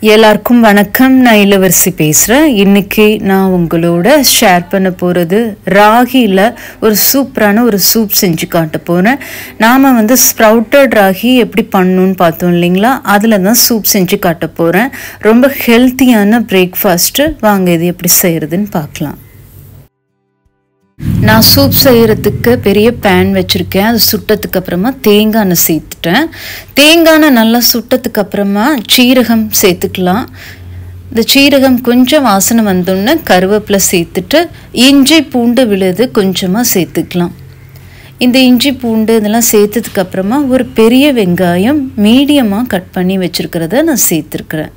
எல்லாருக்கும் வணக்கம் நான் இளவரசி பேசுகிறேன் இன்னைக்கு நான் உங்களோட ஷேர் பண்ண போகிறது ராகியில் ஒரு சூப்பரான ஒரு சூப் செஞ்சு காட்ட போகிறேன் நாம் வந்து ஸ்ப்ரவுட்டட் ராகி எப்படி பண்ணணும்னு பார்த்தோம் இல்லைங்களா அதில் தான் சூப் செஞ்சு காட்ட போகிறேன் ரொம்ப ஹெல்த்தியான பிரேக்ஃபாஸ்ட்டு வாங்க இது எப்படி செய்கிறதுன்னு பார்க்கலாம் நான் சூப் செய்கிறதுக்கு பெரிய பேன் வச்சுருக்கேன் அது சுட்டதுக்கு அப்புறமா தேங்காய் எண்ணெய் சேர்த்துட்டேன் தேங்காய் எண்ணெய் நல்லா சுட்டதுக்கு அப்புறமா சீரகம் சேர்த்துக்கலாம் இந்த சீரகம் கொஞ்சம் வாசனை வந்தோடனே கருவேப்பிலை சேர்த்துட்டு இஞ்சி பூண்டு விழுது கொஞ்சமாக சேர்த்துக்கலாம் இந்த இஞ்சி பூண்டு இதெல்லாம் சேர்த்ததுக்கு அப்புறமா ஒரு பெரிய வெங்காயம் மீடியமாக கட் பண்ணி வச்சுருக்கிறத நான் சேர்த்துருக்குறேன்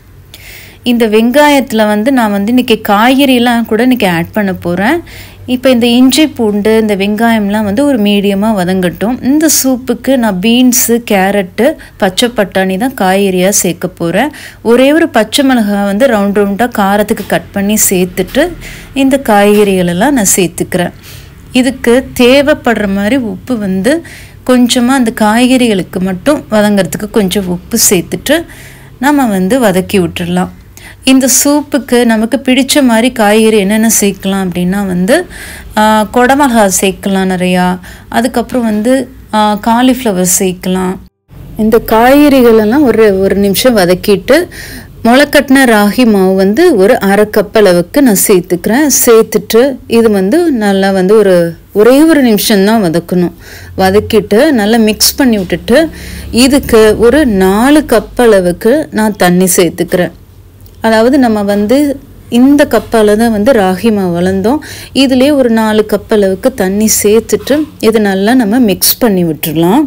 இந்த வெங்காயத்தில் வந்து நான் வந்து இன்றைக்கி காய்கறியெல்லாம் கூட இன்றைக்கி ஆட் பண்ண போகிறேன் இப்போ இந்த இஞ்சி பூண்டு இந்த வெங்காயம்லாம் வந்து ஒரு மீடியமாக வதங்கட்டும் இந்த சூப்புக்கு நான் பீன்ஸு கேரட்டு பச்சை பட்டாணி தான் காய்கறியாக சேர்க்க போகிறேன் ஒரே ஒரு பச்சை மிளகாய் வந்து ரவுண்ட் ரவுண்டாக காரத்துக்கு கட் பண்ணி சேர்த்துட்டு இந்த காய்கறிகளெல்லாம் நான் சேர்த்துக்கிறேன் இதுக்கு தேவைப்படுற மாதிரி உப்பு வந்து கொஞ்சமாக அந்த காய்கறிகளுக்கு மட்டும் வதங்கிறதுக்கு கொஞ்சம் உப்பு சேர்த்துட்டு நம்ம வந்து வதக்கி விட்டுடலாம் இந்த சூப்புக்கு நமக்கு பிடிச்ச மாதிரி காய்கறி என்னென்ன சேர்க்கலாம் அப்படின்னா வந்து கொடமிளகா சேர்க்கலாம் நிறையா அதுக்கப்புறம் வந்து காலிஃப்ளவர் சேர்க்கலாம் இந்த காய்கறிகளெல்லாம் ஒரு ஒரு நிமிஷம் வதக்கிட்டு முளைக்கட்டின ராகி மாவு வந்து ஒரு அரை கப் அளவுக்கு நான் சேர்த்துக்கிறேன் சேர்த்துட்டு இது வந்து நல்லா வந்து ஒரு ஒரே ஒரு நிமிஷம்தான் வதக்கணும் வதக்கிட்டு நல்லா மிக்ஸ் பண்ணி விட்டுட்டு இதுக்கு ஒரு நாலு கப் அளவுக்கு நான் தண்ணி சேர்த்துக்கிறேன் அதாவது நம்ம வந்து இந்த கப்பால் தான் வந்து ராகி மாவு வளர்ந்தோம் இதுலேயே ஒரு நாலு கப் அளவுக்கு தண்ணி சேர்த்துட்டு இது நல்லா நம்ம மிக்ஸ் பண்ணி விட்டுடலாம்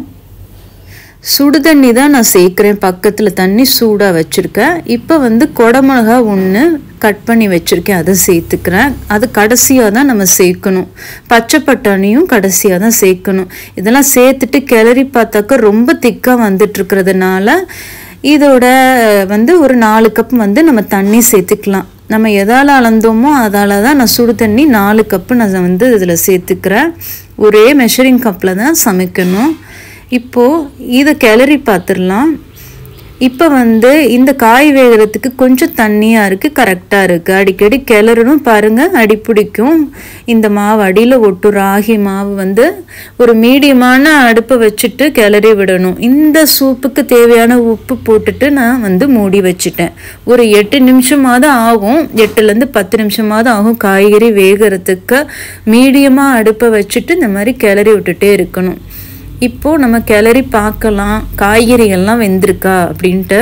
சுடு தண்ணி தான் நான் சேர்க்குறேன் பக்கத்தில் தண்ணி சூடாக வச்சுருக்கேன் இப்போ வந்து கொடமிளகா ஒன்று கட் பண்ணி வச்சுருக்கேன் அதை சேர்த்துக்கிறேன் அது கடைசியாக தான் நம்ம சேர்க்கணும் பச்சை பட்டாணியும் கடைசியாக தான் சேர்க்கணும் இதெல்லாம் சேர்த்துட்டு கிளறி பார்த்தாக்க ரொம்ப திக்காக வந்துட்டுருக்கிறதுனால இதோட வந்து ஒரு நாலு கப் வந்து நம்ம தண்ணி சேர்த்துக்கலாம் நம்ம எதால் அளந்தோமோ அதால் தான் நான் சுடு தண்ணி நாலு கப்பு நான் வந்து இதில் சேர்த்துக்கிறேன் ஒரே மெஷரிங் கப்பில் தான் சமைக்கணும் இப்போது இதை கிளறி பார்த்துடலாம் இப்போ வந்து இந்த காய் வேகிறதுக்கு கொஞ்சம் தண்ணியாக இருக்குது கரெக்டாக இருக்குது அடிக்கடி கிளறணும் பாருங்கள் அடி பிடிக்கும் இந்த மாவு அடியில் ஒட்டும் ராகி மாவு வந்து ஒரு மீடியமான அடுப்பை வச்சுட்டு கிளறி விடணும் இந்த சூப்புக்கு தேவையான உப்பு போட்டுட்டு நான் வந்து மூடி வச்சுட்டேன் ஒரு எட்டு நிமிஷமாவது ஆகும் எட்டுலேருந்து பத்து நிமிஷமாவது ஆகும் காய்கறி வேகிறதுக்கு மீடியமாக அடுப்பை வச்சுட்டு இந்த மாதிரி கிளறி விட்டுட்டே இருக்கணும் இப்போது நம்ம கிளறி பார்க்கலாம் காய்கறிகள்லாம் வெந்திருக்கா அப்படின்ட்டு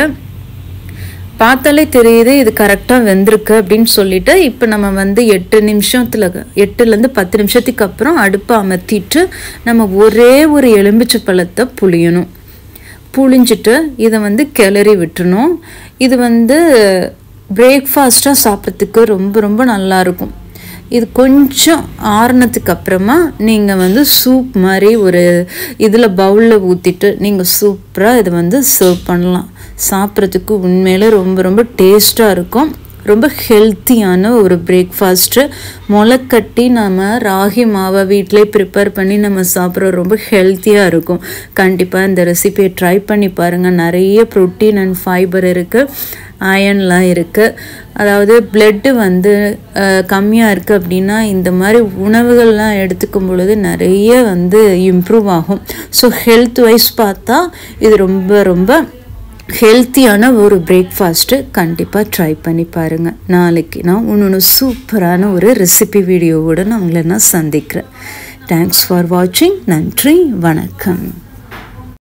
பார்த்தாலே தெரியுது இது கரெக்டாக வெந்திருக்கு அப்படின்னு சொல்லிட்டு இப்போ நம்ம வந்து எட்டு நிமிஷத்தில் எட்டுலேருந்து பத்து நிமிஷத்துக்கு அப்புறம் அடுப்பை அமர்த்திட்டு நம்ம ஒரே ஒரு எலும்பிச்சை பழத்தை புளியணும் புளிஞ்சிட்டு இதை வந்து கிளறி விட்டுணும் இது வந்து பிரேக்ஃபாஸ்ட்டாக சாப்பிட்றதுக்கு ரொம்ப ரொம்ப நல்லாயிருக்கும் இது கொஞ்சம் ஆறுனதுக்கு அப்புறமா நீங்கள் வந்து சூப் மாதிரி ஒரு இதில் பவுலில் ஊற்றிட்டு நீங்கள் சூப்பராக இதை வந்து சர்வ் பண்ணலாம் சாப்பிட்றதுக்கு உண்மையிலே ரொம்ப ரொம்ப டேஸ்ட்டாக இருக்கும் ரொம்ப ஹெல்த்தியான ஒரு பிரேக்ஃபாஸ்ட்டு முளைக்கட்டி நம்ம ராகி மாவை வீட்டிலே ப்ரிப்பேர் பண்ணி நம்ம சாப்பிட்றோம் ரொம்ப ஹெல்த்தியாக இருக்கும் கண்டிப்பாக இந்த ரெசிபியை ட்ரை பண்ணி பாருங்கள் நிறைய ப்ரோட்டீன் அண்ட் ஃபைபர் இருக்குது அயன்லாம் இருக்குது அதாவது பிளட்டு வந்து கம்மியாக இருக்குது அப்படின்னா இந்த மாதிரி உணவுகள்லாம் எடுத்துக்கும் பொழுது நிறைய வந்து இம்ப்ரூவ் ஆகும் ஸோ ஹெல்த் வைஸ் பார்த்தா இது ரொம்ப ரொம்ப ஹெல்த்தியான ஒரு பிரேக்ஃபாஸ்ட்டு கண்டிப்பாக ட்ரை பண்ணி பாருங்கள் நாளைக்கு நான் இன்னொன்று சூப்பரான ஒரு ரெசிபி வீடியோவோடு நான் உங்களை நான் சந்திக்கிறேன் தேங்க்ஸ் ஃபார் வாட்சிங் நன்றி வணக்கம்